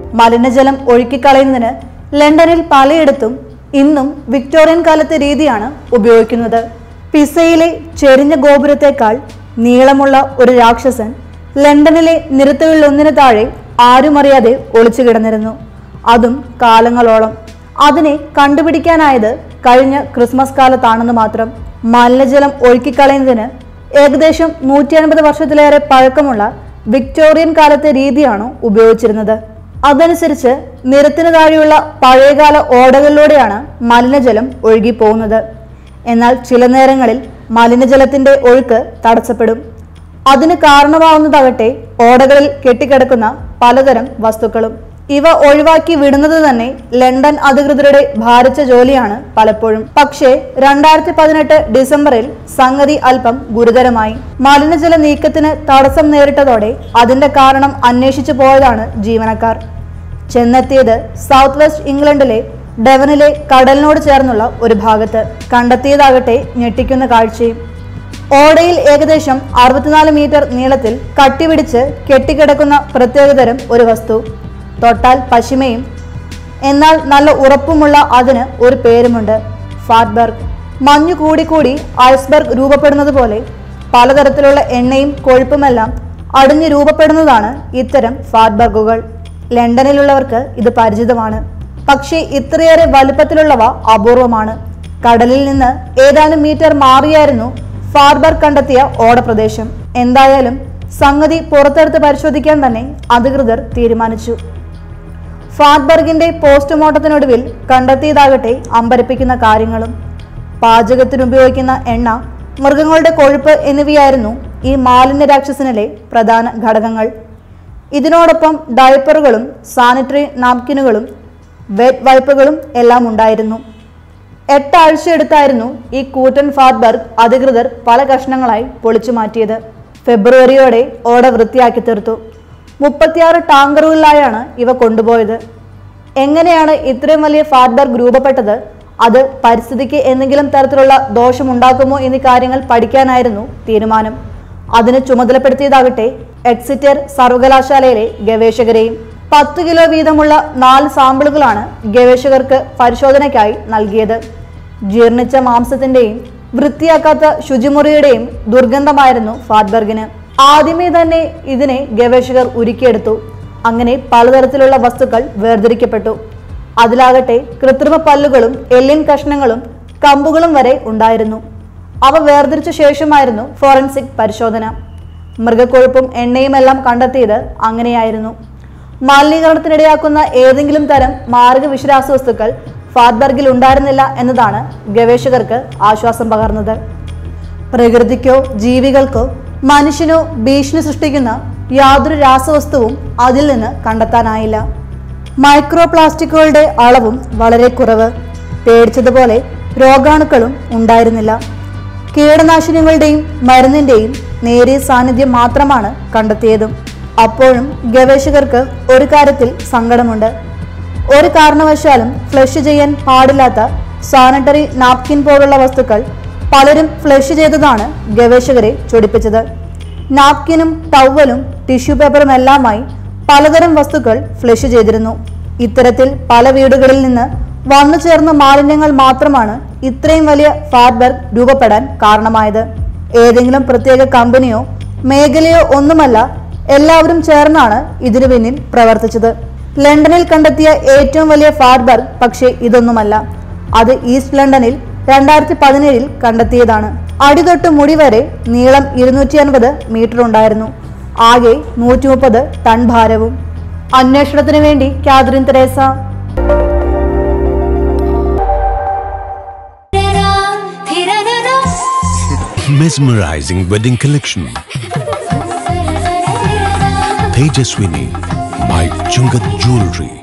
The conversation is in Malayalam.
മലിനജലം ഒഴുക്കിക്കളയുന്നതിന് ലണ്ടനിൽ പലയിടത്തും ഇന്നും വിക്ടോറിയൻ കാലത്തെ രീതിയാണ് ഉപയോഗിക്കുന്നത് പിസയിലെ ചെരിഞ്ഞ ഗോപുരത്തെക്കാൾ നീളമുള്ള ഒരു രാക്ഷസൻ ലണ്ടനിലെ നിരത്തുകളിലൊന്നിന് താഴെ ആരും അറിയാതെ ഒളിച്ചു കിടന്നിരുന്നു അതും കാലങ്ങളോളം അതിനെ കണ്ടുപിടിക്കാനായത് കഴിഞ്ഞ ക്രിസ്മസ് കാലത്താണെന്ന് മാത്രം മലിനജലം ഒഴുക്കിക്കളയുന്നതിന് ഏകദേശം നൂറ്റി അൻപത് വർഷത്തിലേറെ പഴക്കമുള്ള വിക്ടോറിയൻ കാലത്തെ രീതിയാണ് ഉപയോഗിച്ചിരുന്നത് അതനുസരിച്ച് നിരത്തിന് താഴെയുള്ള പഴയകാല ഓടകളിലൂടെയാണ് മലിനജലം ഒഴുകി പോകുന്നത് എന്നാൽ ചില നേരങ്ങളിൽ മലിനജലത്തിന്റെ ഒഴുക്ക് തടസ്സപ്പെടും അതിന് കാരണമാവുന്നതാകട്ടെ ഓടകളിൽ കെട്ടിക്കിടക്കുന്ന പലതരം വസ്തുക്കളും ഇവ ഒഴിവാക്കി വിടുന്നത് തന്നെ ലണ്ടൻ അധികൃതരുടെ ഭാരിച്ച ജോലിയാണ് പലപ്പോഴും പക്ഷേ രണ്ടായിരത്തി പതിനെട്ട് ഡിസംബറിൽ സംഗതി അല്പം ഗുരുതരമായി മലിനജല നീക്കത്തിന് തടസ്സം നേരിട്ടതോടെ അതിന്റെ കാരണം അന്വേഷിച്ചു പോയതാണ് ജീവനക്കാർ ചെന്നെത്തിയത് സൗത്ത് വെസ്റ്റ് ഇംഗ്ലണ്ടിലെ ഡെവനിലെ കടലിനോട് ചേർന്നുള്ള ഒരു ഭാഗത്ത് കണ്ടെത്തിയതാകട്ടെ ഞെട്ടിക്കുന്ന കാഴ്ചയും ഓടയിൽ ഏകദേശം അറുപത്തിനാല് മീറ്റർ നീളത്തിൽ കട്ടിപിടിച്ച് കെട്ടിക്കിടക്കുന്ന പ്രത്യേകതരം ഒരു വസ്തു തൊട്ടാൽ പശിമയും എന്നാൽ നല്ല ഉറപ്പുമുള്ള അതിന് ഒരു പേരുമുണ്ട് ഫാറ്റ്ബർഗ് മഞ്ഞു കൂടിക്കൂടി ഐസ്ബർഗ് രൂപപ്പെടുന്നത് പോലെ പലതരത്തിലുള്ള എണ്ണയും കൊഴുപ്പുമെല്ലാം അടിഞ്ഞു രൂപപ്പെടുന്നതാണ് ഇത്തരം ഫാറ്റ്ബർഗുകൾ ലണ്ടനിലുള്ളവർക്ക് ഇത് പരിചിതമാണ് പക്ഷേ ഇത്രയേറെ വലുപ്പത്തിലുള്ളവ അപൂർവമാണ് കടലിൽ നിന്ന് ഏതാനും മീറ്റർ മാറിയായിരുന്നു ഫാർബർഗ് കണ്ടെത്തിയ ഓടപ്രദേശം എന്തായാലും സംഗതി പുറത്തെടുത്ത് പരിശോധിക്കാൻ തന്നെ അധികൃതർ തീരുമാനിച്ചു ഫാറ്റ്ബർഗിന്റെ പോസ്റ്റ്മോർട്ടത്തിനൊടുവിൽ കണ്ടെത്തിയതാകട്ടെ അമ്പരപ്പിക്കുന്ന കാര്യങ്ങളും പാചകത്തിന് ഉപയോഗിക്കുന്ന എണ്ണ മൃഗങ്ങളുടെ കൊഴുപ്പ് എന്നിവയായിരുന്നു ഈ മാലിന്യ രാക്ഷസനിലെ പ്രധാന ഘടകങ്ങൾ ഇതിനോടൊപ്പം ഡയപ്പറുകളും സാനിറ്ററി നാപ്കിനുകളും വെറ്റ് വൈപ്പുകളും എല്ലാം ഉണ്ടായിരുന്നു എട്ടാഴ്ച എടുത്തായിരുന്നു ഈ കൂറ്റൻ ഫാറ്റ്ബർഗ് അധികൃതർ പല കഷ്ണങ്ങളായി പൊളിച്ചു മാറ്റിയത് ഫെബ്രുവരിയോടെ ഓട വൃത്തിയാക്കി തീർത്തു മുപ്പത്തിയാറ് ടാങ്കറുകളിലായാണ് ഇവ കൊണ്ടുപോയത് എങ്ങനെയാണ് ഇത്രയും വലിയ ഫാറ്റ്ബർഗ് രൂപപ്പെട്ടത് അത് പരിസ്ഥിതിക്ക് എന്തെങ്കിലും തരത്തിലുള്ള ദോഷമുണ്ടാക്കുമോ എന്നീ കാര്യങ്ങൾ പഠിക്കാനായിരുന്നു തീരുമാനം അതിന് ചുമതലപ്പെടുത്തിയതാകട്ടെ എക്സിറ്റർ സർവകലാശാലയിലെ ഗവേഷകരെയും പത്ത് കിലോ വീതമുള്ള നാല് സാമ്പിളുകളാണ് ഗവേഷകർക്ക് പരിശോധനയ്ക്കായി നൽകിയത് ജീർണിച്ച മാംസത്തിന്റെയും വൃത്തിയാക്കാത്ത ശുചിമുറിയുടെയും ദുർഗന്ധമായിരുന്നു ഫാറ്റ്ബർഗിന് ആദ്യമേ തന്നെ ഇതിനെ ഗവേഷകർ ഉരുക്കിയെടുത്തു അങ്ങനെ പലതരത്തിലുള്ള വസ്തുക്കൾ വേർതിരിക്കപ്പെട്ടു അതിലാകട്ടെ കൃത്രിമ പല്ലുകളും എല്ലിൻ കഷ്ണങ്ങളും കമ്പുകളും വരെ ഉണ്ടായിരുന്നു അവ വേർതിരിച്ച ശേഷമായിരുന്നു ഫോറൻസിക് പരിശോധന മൃഗക്കൊഴുപ്പും എണ്ണയുമെല്ലാം കണ്ടെത്തിയത് അങ്ങനെയായിരുന്നു മാലിന്യീകരണത്തിനിടയാക്കുന്ന ഏതെങ്കിലും തരം മാർഗ വിഷരാസവസ്തുക്കൾ ഫാറ്റ്ബർഗിൽ ഉണ്ടായിരുന്നില്ല എന്നതാണ് ഗവേഷകർക്ക് ആശ്വാസം പകർന്നത് പ്രകൃതിക്കോ ജീവികൾക്കോ മനുഷ്യനോ ഭീഷണി സൃഷ്ടിക്കുന്ന യാതൊരു രാസവസ്തുവും അതിൽ നിന്ന് കണ്ടെത്താനായില്ല മൈക്രോ പ്ലാസ്റ്റിക്കുകളുടെ അളവും വളരെ കുറവ് പേടിച്ചതുപോലെ രോഗാണുക്കളും ഉണ്ടായിരുന്നില്ല കീടനാശിനികളുടെയും മരുന്നിന്റെയും നേരിയ സാന്നിധ്യം മാത്രമാണ് കണ്ടെത്തിയതും അപ്പോഴും ഗവേഷകർക്ക് ഒരു കാര്യത്തിൽ സങ്കടമുണ്ട് ഒരു കാരണവശാലും ഫ്ലഷ് ചെയ്യാൻ പാടില്ലാത്ത സാനിറ്ററി നാപ്കിൻ പോലുള്ള വസ്തുക്കൾ പലരും ഫ്ലഷ് ചെയ്തതാണ് ഗവേഷകരെ ചൊടിപ്പിച്ചത് നാപ്കിനും ടവലും ടിഷ്യൂ പേപ്പറും എല്ലാമായി പലതരം വസ്തുക്കൾ ഫ്ലഷ് ചെയ്തിരുന്നു ഇത്തരത്തിൽ പല വീടുകളിൽ നിന്ന് വന്നു ചേർന്ന മാലിന്യങ്ങൾ മാത്രമാണ് ഇത്രയും വലിയ ഫാറ്റ്ബർഗ് രൂപപ്പെടാൻ കാരണമായത് ഏതെങ്കിലും പ്രത്യേക കമ്പനിയോ മേഖലയോ ഒന്നുമല്ല എല്ലാവരും ചേർന്നാണ് ഇതിനു പിന്നിൽ പ്രവർത്തിച്ചത് ലണ്ടനിൽ കണ്ടെത്തിയ ഏറ്റവും വലിയ ഫാറ്റ്ബർഗ് പക്ഷേ ഇതൊന്നുമല്ല അത് ഈസ്റ്റ് ലണ്ടനിൽ രണ്ടായിരത്തി പതിനേഴിൽ കണ്ടെത്തിയതാണ് അടിതൊട്ട് മുടി വരെ നീളം ഇരുന്നൂറ്റി അൻപത് മീറ്റർ ഉണ്ടായിരുന്നു ആകെ നൂറ്റി മുപ്പത് ടൺ ഭാരവും അന്വേഷണത്തിന് വേണ്ടി Catherine Tresa Mesmerizing wedding collection. Tejaswini by Chungat Jewelry.